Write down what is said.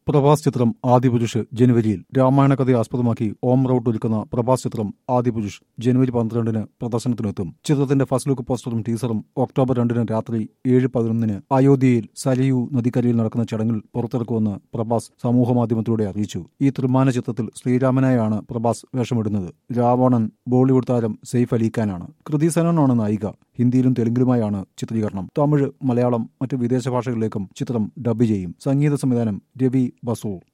പ്രഭാസ് ചിത്രം ആദിപുരുഷ് ജനുവരിയിൽ രാമായണ കഥയെ ആസ്പദമാക്കി ഓം റൌട്ട് ഒരുക്കുന്ന പ്രഭാസ് ചിത്രം ആദിപുരുഷ് ജനുവരി പന്ത്രണ്ടിന് പ്രദർശനത്തിനെത്തും ചിത്രത്തിന്റെ ഫസ്റ്റ് ലുക്ക് പോസ്റ്ററും ടീസറും ഒക്ടോബർ രണ്ടിന് രാത്രി ഏഴ് പതിനൊന്നിന് അയോധ്യയിൽ സരയു നദിക്കരയിൽ നടക്കുന്ന ചടങ്ങിൽ പുറത്തിറക്കുമെന്ന് പ്രഭാസ് സമൂഹമാധ്യമത്തിലൂടെ അറിയിച്ചു ഈ ത്രിമാന ചിത്രത്തിൽ ശ്രീരാമനായാണ് പ്രഭാസ് വേഷമിടുന്നത് രാവണൻ ബോളിവുഡ് താരം സെയ്ഫ് അലി ഖാനാണ് കൃതി സനനാണ് നായിക ഹിന്ദിയിലും തെലുങ്കിലുമായാണ് ചിത്രീകരണം തമിഴ് മലയാളം മറ്റ് വിദേശ ഭാഷകളിലേക്കും ചിത്രം ഡബ് ചെയ്യും സംഗീത സംവിധാനം രവി ബസൂർ